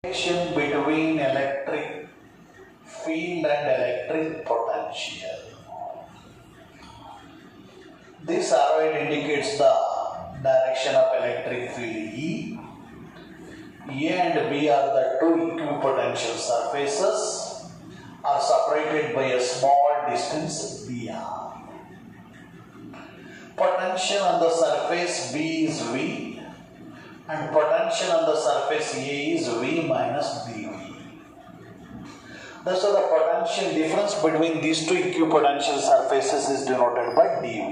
Relation between electric field and electric potential. This arrow indicates the direction of electric field E. A and B are the two equipotential surfaces are separated by a small distance dr. Potential on the surface B is V and potential on the surface A is V minus dV. Thus, the potential difference between these two equipotential surfaces is denoted by dV.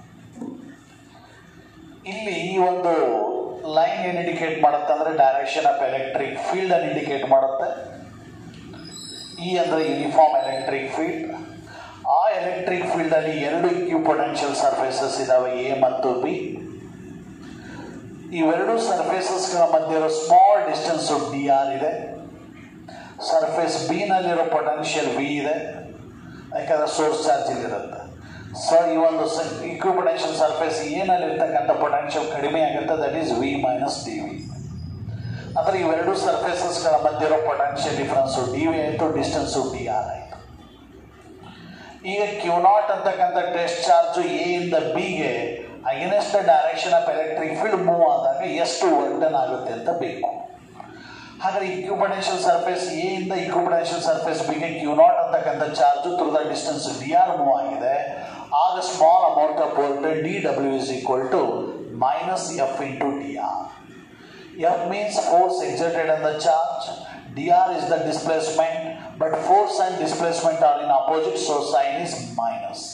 ಇಲ್ಲಿ ಈ ಒಂದು line ಏನು indicate ಮಾಡುತ್ತೆ ಅಂದರೆ direction of electric field ಅನ್ನು indicate ಮಾಡುತ್ತೆ E ಅಂದರೆ uniform electric field ಆ ಎಲೆಕ್ಟ್ರಿಕ್ ಫೀಲ್ಡ್ ಅಲ್ಲಿ ಎರಡು ಇಕ್ವಿಪೊಟೆನ್ಷಿಯಲ್ ಸರ್ಫೇಸಸ್ ಇದಾವೆ ಎ ಮತ್ತು ಬಿ ಇವೆರಡು ಸರ್ಫೇಸಸ್ಗಳ ಮಧ್ಯೆ ಇರೋ ಸ್ಮಾಲ್ ಡಿಸ್ಟೆನ್ಸ್ ಡಿ ಆರ್ ಇದೆ ಸರ್ಫೇಸ್ ಬಿ ನಲ್ಲಿರೋ ಪೊಟೆನ್ಷಿಯಲ್ ವಿ ಇದೆ ಯಾಕಂದ್ರೆ ಸೋರ್ಸ್ ಚಾರ್ಜ್ ಇಲ್ಲಿರುತ್ತೆ ಸೊ ಈ ಒಂದು ಇಕ್ವಿಪೊಟೆನ್ಷಿಯಲ್ ಸರ್ಫೇಸ್ ಏನಲ್ಲಿ ಇರ್ತಕ್ಕಂಥ ಪೊಟೆನ್ಷಿಯಲ್ ಕಡಿಮೆ ಆಗುತ್ತೆ that is V minus d V ಅಂದರೆ ಇವೆರಡು ಸರ್ಫೇಸಸ್ಗಳ ಮಧ್ಯೆ ಇರೋ ಪೊಟೆನ್ಷಿಯಲ್ ಡಿಫ್ರೆನ್ಸು ಡಿ ವಿ ಆಯಿತು ಡಿಸ್ಟೆನ್ಸು ಡಿ ಆರ್ ಆಯಿತು ಈಗ ಕ್ಯೂ ನಾಟ್ ಅಂತಕ್ಕಂಥ ಟೆಸ್ಟ್ ಚಾರ್ಜ್ ಎ ಇಂದ ಬಿಗೆ against the direction of electric field move ಆದಾಗ ಎಷ್ಟು ವರ್ಡನ್ ಆಗುತ್ತೆ ಅಂತ ಬೇಕು ಹಾಗಾದ್ರೆ ಇಕ್ವಿಪೊಟೆನ್ಷಿಯಲ್ ಸರ್ಫೇಸ್ ಎ ಇಂದ ಇಕ್ವಿಪೊಟೆನ್ಷಿಯಲ್ ಸರ್ಫೇಸ್ ಬಿಗೆ ಕ್ಯೂ ನಾಟ್ ಅಂತಕ್ಕಂಥ charge through the distance d r move ಆಗಿದೆ ಆಗ small amount of work D W is equal to minus F into d r F means force exerted on the charge d r is the displacement but force and displacement are in opposite so sign is minus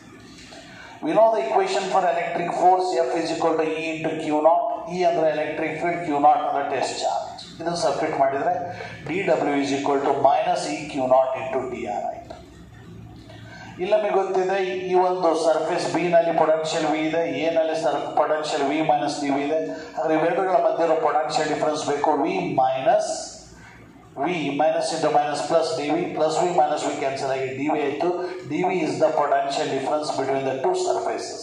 We know the equation for electric force F is equal to E into Q naught. E ಅಂದರೆ electric field Q naught ಅಂದರೆ test charge ಇದನ್ನು substitute ಮಾಡಿದರೆ d W is equal to minus E Q naught into d r ಆಯಿತು ಇಲ್ಲಿ ನಮಗೆ ಗೊತ್ತಿದೆ ಈ ಒಂದು ಸರ್ಫೇಸ್ ಬಿ ನಲ್ಲಿ ಪೊಟೆನ್ಷಿಯಲ್ ವಿ ಇದೆ ಎ ನಲ್ಲಿ ಸರ್ potential V minus d V ಇದೆ ಆದರೆ ಇವೆರಡುಗಳ ಮಧ್ಯೆ ಇರೋ ಪೊಟೆನ್ಷಿಯಲ್ ಡಿಫರೆನ್ಸ್ ಬೇಕು V minus V minus into minus plus d V plus V minus V cancel ಆಗಿ ಡಿ ವಿ ಆಯಿತು d V is the potential difference between the two surfaces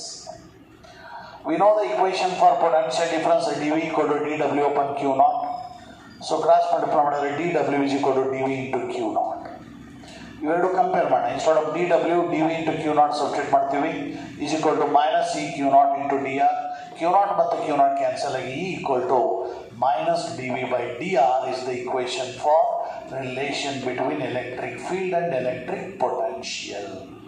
we know the equation for potential difference d V equal to d W upon Q naught so cross multiply ಮಾಡಿದ್ರೆ d W is equal to d V into Q naught ಇವೆರಡು compare ಮಾಡೋಣ instead of d W d V into Q naught substitute ಮಾಡ್ತೀವಿ is equal to minus E Q naught into d r Q naught ಮತ್ತು Q not cancel ಆಗಿ E equal to minus dv by dr is the equation for relation between electric field and electric potential.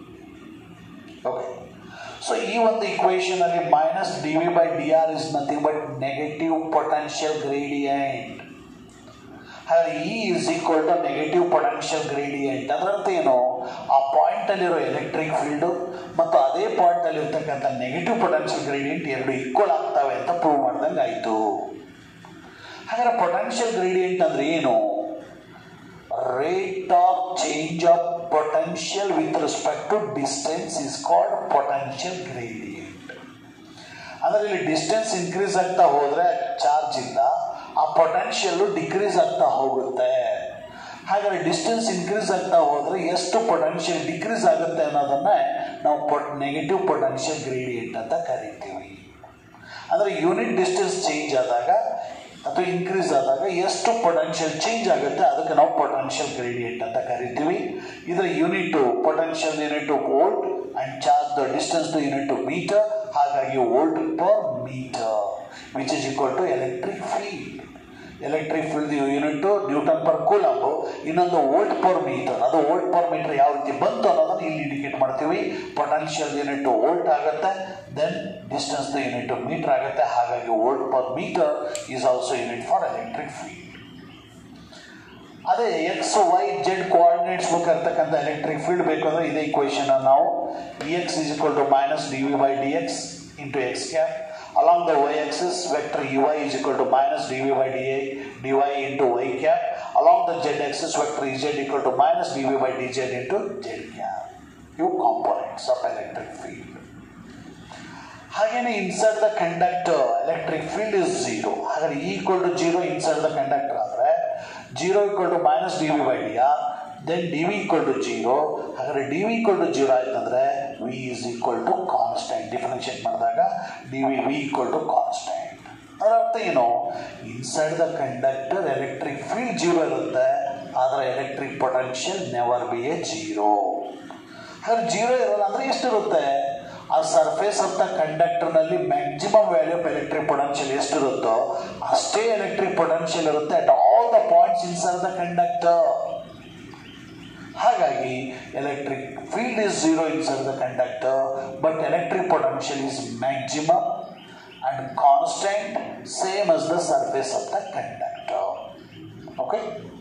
Okay. So ಈ ಒಂದು equation ಅಲ್ಲಿ minus dv by dr is nothing but negative potential gradient. ಹಾಗಾದ್ರೆ E is equal to negative potential gradient ಅದರಂತ ಏನು ಆ point ಅಲ್ಲಿರೋ electric field ಮತ್ತು ಅದೇ ಪಾಯಿಂಟ್ ಅಲ್ಲಿ ಇರ್ತಕ್ಕಂಥ ನೆಗೆಟಿವ್ ಪೊಟೆನ್ಷಿಯಲ್ ಗ್ರೇಡಿಯಂಟ್ ಎರಡು ಈಕ್ವಲ್ ಆಗ್ತವೆ ಅಂತ ಪ್ರೂವ್ ಮಾಡ್ದಂಗೆ ಆಯಿತು ಹಾಗಾದ್ರೆ ಪೊಟೆನ್ಷಿಯಲ್ ಗ್ರೇಡಿಯಂಟ್ ಅಂದ್ರೆ ಏನು rate of change of potential with respect to distance is called potential gradient ಅಂದ್ರೆ ಇಲ್ಲಿ ಡಿಸ್ಟೆನ್ಸ್ ಇನ್ಕ್ರೀಸ್ ಆಗ್ತಾ ಹೋದ್ರೆ ಚಾರ್ಜ್ ಇಂದ ಆ ಪೊಟೆನ್ಷಿಯಲ್ ಡಿಕ್ರೀಸ್ ಆಗ್ತಾ ಹೋಗುತ್ತೆ ಹಾಗಾದ್ರೆ ಡಿಸ್ಟೆನ್ಸ್ ಇನ್ಕ್ರೀಸ್ ಆಗ್ತಾ ಹೋದ್ರೆ ಎಷ್ಟು ಪೊಟೆನ್ಷಿಯಲ್ ಡಿಕ್ರೀಸ್ ಆಗುತ್ತೆ ಅನ್ನೋದನ್ನೇ ನಾವು ಪೊಟ್ ನೆಗೆಟಿವ್ ಪೊಟೆನ್ಷಿಯಲ್ ಗ್ರೇಡಿಯಂಟ್ ಅಂತ ಕರಿತೀವಿ ಅಂದರೆ ಯೂನಿಟ್ ಡಿಸ್ಟೆನ್ಸ್ ಚೇಂಜ್ ಆದಾಗ ಅಥವಾ ಇನ್ಕ್ರೀಸ್ ಆದಾಗ ಎಷ್ಟು ಪೊಟೆನ್ಷಿಯಲ್ ಚೇಂಜ್ ಆಗುತ್ತೆ ಅದಕ್ಕೆ ನಾವು ಪೊಟೆನ್ಷಿಯಲ್ ಗ್ರೇಡಿಯಂಟ್ ಅಂತ ಕರಿತೀವಿ ಇದರ unit potential unit volt and charge the distance the unit metre ಹಾಗಾಗಿ volt per metre which is equal to electric field electric field unit newton per coulomb ಇನ್ನೊಂದು ವೋಲ್ಟ್ ಪರ್ ಮೀಟರ್ ಅದು volt per metre ಯಾವ ರೀತಿ ಬಂತು ಅನ್ನೋದನ್ನು ಇಲ್ಲಿ indicate ಮಾಡ್ತೀವಿ potential unit volt ಆಗುತ್ತೆ then distance the unit metre ಆಗುತ್ತೆ ಹಾಗಾಗಿ volt per metre is also unit for electric field ಅದೇ ಎಕ್ಸ್ ವೈ ಜೆಡ್ ಕೋಆರ್ಡಿನೇಟ್ಸ್ ಬೇಕಾಗಿರ್ತಕ್ಕಂಥ ಎಲೆಕ್ಟ್ರಿಕ್ ಫೀಲ್ಡ್ ಬೇಕು ಅಂದರೆ ಇದೇ ಇಕ್ವೇಶನ್ ನಾವು E x is equal to minus d V by d x into x cap along the y-axis vector ui is equal to minus dv by da dy into y cap along the z-axis vector ez equal to minus dv by dz into z cap ಇವು components of electric field ಹಾಗೇನೆ inside the conductor electric field is zero ಹಾಗಾದ್ರೆ equal to zero inside the conductor ಆದರೆ zero equal to minus d V by d r then d V equal to zero ಹಾಗಾದ್ರೆ d V equal to zero ಆಯ್ತಂದ್ರೆ V is equal to constant differentiate ಮಾಡಿದಾಗ d V V equal to constant ಅದರ ಅರ್ಥ ಏನು inside the conductor electric field zero ಇರುತ್ತೆ ಆದರೆ electric potential never be a zero ಹಾಗಾದ್ರೆ zero ಇರಲ್ಲ ಅಂದರೆ ಎಷ್ಟಿರುತ್ತೆ ಆ ಸರ್ಫೇಸ್ ಆಫ್ ದ ಕಂಡಕ್ಟರ್ನಲ್ಲಿ maximum value of electric potential ಎಷ್ಟಿರುತ್ತೋ ಅಷ್ಟೇ ಎಲೆಕ್ಟ್ರಿಕ್ ಪೊಟೆನ್ಷಿಯಲ್ ಇರುತ್ತೆ at all the points inside the conductor ಹಾಗಾಗಿ electric field is zero inside the conductor but electric potential is maximum and constant same as the surface of the conductor okay